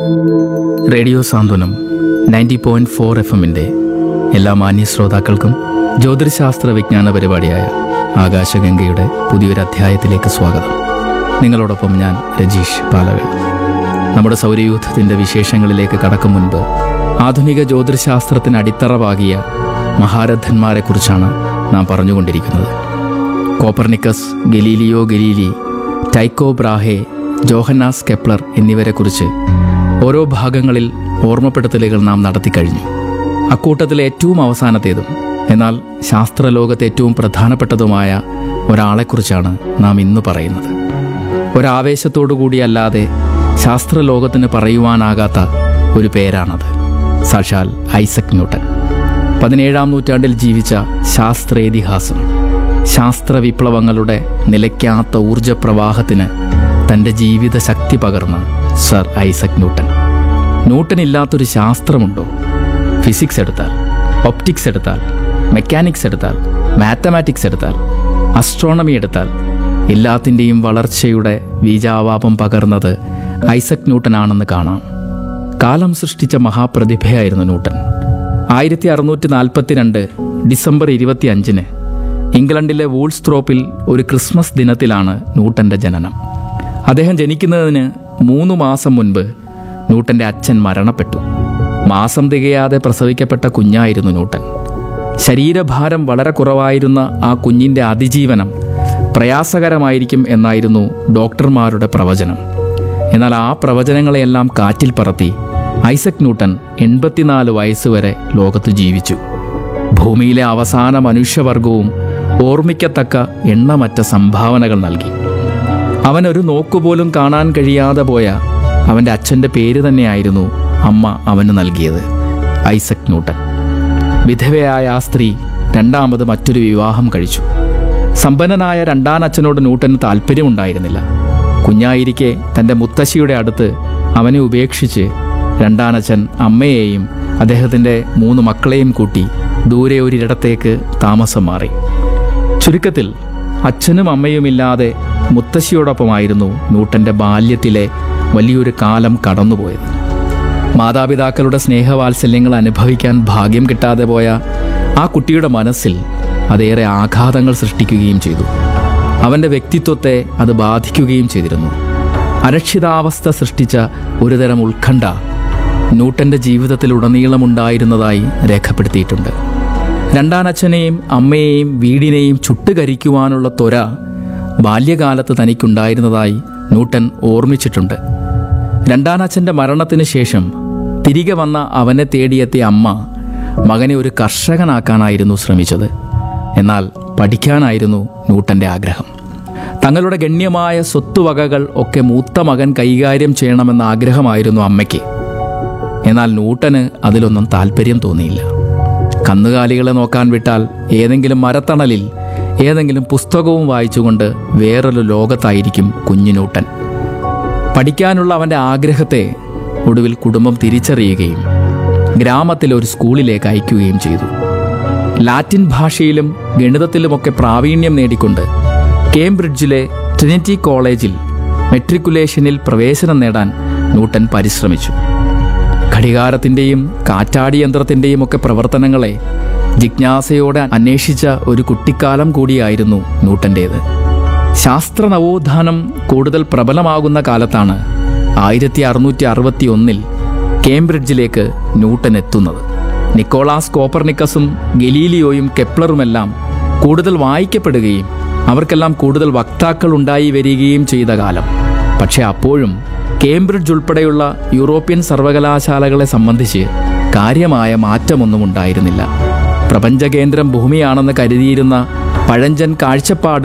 radio Santhwanam ninety point four F എമ്മിൻ്റെ എല്ലാ മാന്യ ശ്രോതാക്കൾക്കും ജ്യോതിശാസ്ത്ര വിജ്ഞാന പരിപാടിയായ ആകാശഗംഗയുടെ പുതിയൊരു അധ്യായത്തിലേക്ക് സ്വാഗതം നിങ്ങളോടൊപ്പം ഞാൻ രജീഷ് പാലവൽ നമ്മുടെ സൗരയൂഥത്തിൻ്റെ വിശേഷങ്ങളിലേക്ക് കടക്കും മുൻപ് ആധുനിക ജ്യോതിശാസ്ത്രത്തിന് അടിത്തറവാകിയ മഹാരഥന്മാരെക്കുറിച്ചാണ് നാം പറഞ്ഞുകൊണ്ടിരിക്കുന്നത് Copernicus Galileo Galilei Tycho Brahe Johannes Kepler എന്നിവരെക്കുറിച്ച് ഓരോ ഭാഗങ്ങളിൽ ഓർമ്മപ്പെടുത്തലുകൾ നാം നടത്തിക്കഴിഞ്ഞു അക്കൂട്ടത്തിലെ ഏറ്റവും അവസാനത്തേതും എന്നാൽ ശാസ്ത്രലോകത്ത് ഏറ്റവും പ്രധാനപ്പെട്ടതുമായ ഒരാളെക്കുറിച്ചാണ് നാം ഇന്ന് പറയുന്നത് ഒരാവേശത്തോടു കൂടിയല്ലാതെ ശാസ്ത്രലോകത്തിന് പറയുവാനാകാത്ത ഒരു പേരാണത് സാക്ഷാൽ ഐസക് ന്യൂട്ടൻ പതിനേഴാം നൂറ്റാണ്ടിൽ ജീവിച്ച ശാസ്ത്രേതിഹാസം ശാസ്ത്ര വിപ്ലവങ്ങളുടെ നിലയ്ക്കാത്ത ഊർജപ്രവാഹത്തിന് തൻ്റെ ജീവിത ശക്തി പകർന്ന സർ ഐസക് ന്യൂട്ടൻ ന്യൂട്ടൻ ഇല്ലാത്തൊരു ശാസ്ത്രമുണ്ടോ ഫിസിക്സ് എടുത്താൽ ഒപ്റ്റിക്സ് എടുത്താൽ മെക്കാനിക്സ് എടുത്താൽ മാത്തമാറ്റിക്സ് എടുത്താൽ അസ്ട്രോണമി എടുത്താൽ എല്ലാത്തിൻ്റെയും വളർച്ചയുടെ ബീജാവാപം പകർന്നത് ഐസക് ന്യൂട്ടനാണെന്ന് കാണാം കാലം സൃഷ്ടിച്ച മഹാപ്രതിഭയായിരുന്നു ന്യൂട്ടൻ ആയിരത്തി അറുന്നൂറ്റി നാൽപ്പത്തിരണ്ട് ഡിസംബർ ഇരുപത്തി അഞ്ചിന് ഇംഗ്ലണ്ടിലെ വൂൾസ്ത്രോപ്പിൽ ഒരു ക്രിസ്മസ് ദിനത്തിലാണ് ന്യൂട്ടന്റെ ജനനം അദ്ദേഹം ജനിക്കുന്നതിന് മൂന്ന് മാസം മുൻപ് ന്യൂട്ടന്റെ അച്ഛൻ മരണപ്പെട്ടു മാസം തികയാതെ പ്രസവിക്കപ്പെട്ട കുഞ്ഞായിരുന്നു ന്യൂട്ടൻ ശരീരഭാരം വളരെ കുറവായിരുന്ന ആ കുഞ്ഞിൻ്റെ അതിജീവനം പ്രയാസകരമായിരിക്കും എന്നായിരുന്നു ഡോക്ടർമാരുടെ പ്രവചനം എന്നാൽ ആ പ്രവചനങ്ങളെയെല്ലാം കാറ്റിൽ പറത്തി ഐസക് ന്യൂട്ടൻ എൺപത്തിനാല് വയസ്സുവരെ ലോകത്ത് ജീവിച്ചു ഭൂമിയിലെ അവസാന മനുഷ്യവർഗവും ഓർമ്മിക്കത്തക്ക എണ്ണമറ്റ സംഭാവനകൾ നൽകി അവൻ ഒരു നോക്കുപോലും കാണാൻ കഴിയാതെ പോയ അവൻ്റെ അച്ഛൻ്റെ പേര് തന്നെയായിരുന്നു അമ്മ അവന് നൽകിയത് ഐസക് ന്യൂട്ടൻ വിധവയായ ആ സ്ത്രീ രണ്ടാമത് മറ്റൊരു വിവാഹം കഴിച്ചു സമ്പന്നനായ രണ്ടാനച്ഛനോട് ന്യൂട്ടന് താല്പര്യമുണ്ടായിരുന്നില്ല കുഞ്ഞായിരിക്കെ തൻ്റെ മുത്തശ്ശിയുടെ അടുത്ത് അവനെ ഉപേക്ഷിച്ച് രണ്ടാനച്ഛൻ അമ്മയെയും അദ്ദേഹത്തിൻ്റെ മൂന്ന് മക്കളെയും കൂട്ടി ദൂരെ ഒരിടത്തേക്ക് താമസം മാറി ചുരുക്കത്തിൽ അച്ഛനും അമ്മയുമില്ലാതെ മുത്തശ്ശിയോടൊപ്പമായിരുന്നു ന്യൂട്ടന്റെ ബാല്യത്തിലെ വലിയൊരു കാലം കടന്നുപോയത് മാതാപിതാക്കളുടെ സ്നേഹവാത്സല്യങ്ങൾ അനുഭവിക്കാൻ ഭാഗ്യം കിട്ടാതെ പോയ ആ കുട്ടിയുടെ മനസ്സിൽ അതേറെ ആഘാതങ്ങൾ സൃഷ്ടിക്കുകയും ചെയ്തു അവൻ്റെ വ്യക്തിത്വത്തെ അത് ബാധിക്കുകയും ചെയ്തിരുന്നു അരക്ഷിതാവസ്ഥ സൃഷ്ടിച്ച ഒരുതരം ഉത്കണ്ഠ ന്യൂട്ടന്റെ ജീവിതത്തിലുടനീളമുണ്ടായിരുന്നതായി രേഖപ്പെടുത്തിയിട്ടുണ്ട് രണ്ടാനച്ഛനെയും അമ്മയെയും വീടിനെയും ചുട്ടുകരിക്കുവാനുള്ള ത്വര ബാല്യകാലത്ത് തനിക്കുണ്ടായിരുന്നതായി ന്യൂട്ടൻ ഓർമ്മിച്ചിട്ടുണ്ട് രണ്ടാനച്ഛൻ്റെ മരണത്തിന് ശേഷം തിരികെ വന്ന അവനെ തേടിയെത്തിയ അമ്മ മകനെ ഒരു കർഷകനാക്കാനായിരുന്നു ശ്രമിച്ചത് എന്നാൽ പഠിക്കാനായിരുന്നു ന്യൂട്ടൻ്റെ ആഗ്രഹം തങ്ങളുടെ ഗണ്യമായ സ്വത്തുവകകൾ ഒക്കെ മൂത്ത മകൻ കൈകാര്യം ചെയ്യണമെന്ന ആഗ്രഹമായിരുന്നു അമ്മയ്ക്ക് എന്നാൽ ന്യൂട്ടന് അതിലൊന്നും താല്പര്യം തോന്നിയില്ല കന്നുകാലികളെ നോക്കാൻ വിട്ടാൽ ഏതെങ്കിലും മരത്തണലിൽ ഏതെങ്കിലും പുസ്തകവും വായിച്ചുകൊണ്ട് വേറൊരു ലോകത്തായിരിക്കും കുഞ്ഞു ന്യൂട്ടൻ പഠിക്കാനുള്ള അവൻ്റെ ആഗ്രഹത്തെ ഒടുവിൽ കുടുംബം തിരിച്ചറിയുകയും ഗ്രാമത്തിലെ ഒരു സ്കൂളിലേക്ക് അയക്കുകയും ചെയ്തു ലാറ്റിൻ ഭാഷയിലും ഗണിതത്തിലുമൊക്കെ പ്രാവീണ്യം നേടിക്കൊണ്ട് കേംബ്രിഡ്ജിലെ ട്രിനിറ്റി കോളേജിൽ മെട്രിക്കുലേഷനിൽ പ്രവേശനം നേടാൻ ന്യൂട്ടൻ പരിശ്രമിച്ചു ഘടികാരത്തിൻ്റെയും കാറ്റാടിയന്ത്രത്തിൻ്റെയും ഒക്കെ പ്രവർത്തനങ്ങളെ ജിജ്ഞാസയോടെ അന്വേഷിച്ച ഒരു കുട്ടിക്കാലം കൂടിയായിരുന്നു ന്യൂട്ടൻ്റേത് ശാസ്ത്ര നവോത്ഥാനം കൂടുതൽ പ്രബലമാകുന്ന കാലത്താണ് ആയിരത്തി അറുന്നൂറ്റി അറുപത്തി ഒന്നിൽ കേംബ്രിഡ്ജിലേക്ക് ന്യൂട്ടൻ എത്തുന്നത് നിക്കോളാസ് കോപ്പർനിക്കസും ഗലീലിയോയും കെപ്ലറുമെല്ലാം കൂടുതൽ വായിക്കപ്പെടുകയും അവർക്കെല്ലാം കൂടുതൽ വക്താക്കൾ ഉണ്ടായി വരികയും ചെയ്ത കാലം പക്ഷെ അപ്പോഴും കേംബ്രിഡ്ജ് ഉൾപ്പെടെയുള്ള യൂറോപ്യൻ സർവകലാശാലകളെ സംബന്ധിച്ച് കാര്യമായ മാറ്റമൊന്നും ഉണ്ടായിരുന്നില്ല പ്രപഞ്ചകേന്ദ്രം ഭൂമിയാണെന്ന് കരുതിയിരുന്ന പഴഞ്ചൻ കാഴ്ചപ്പാട്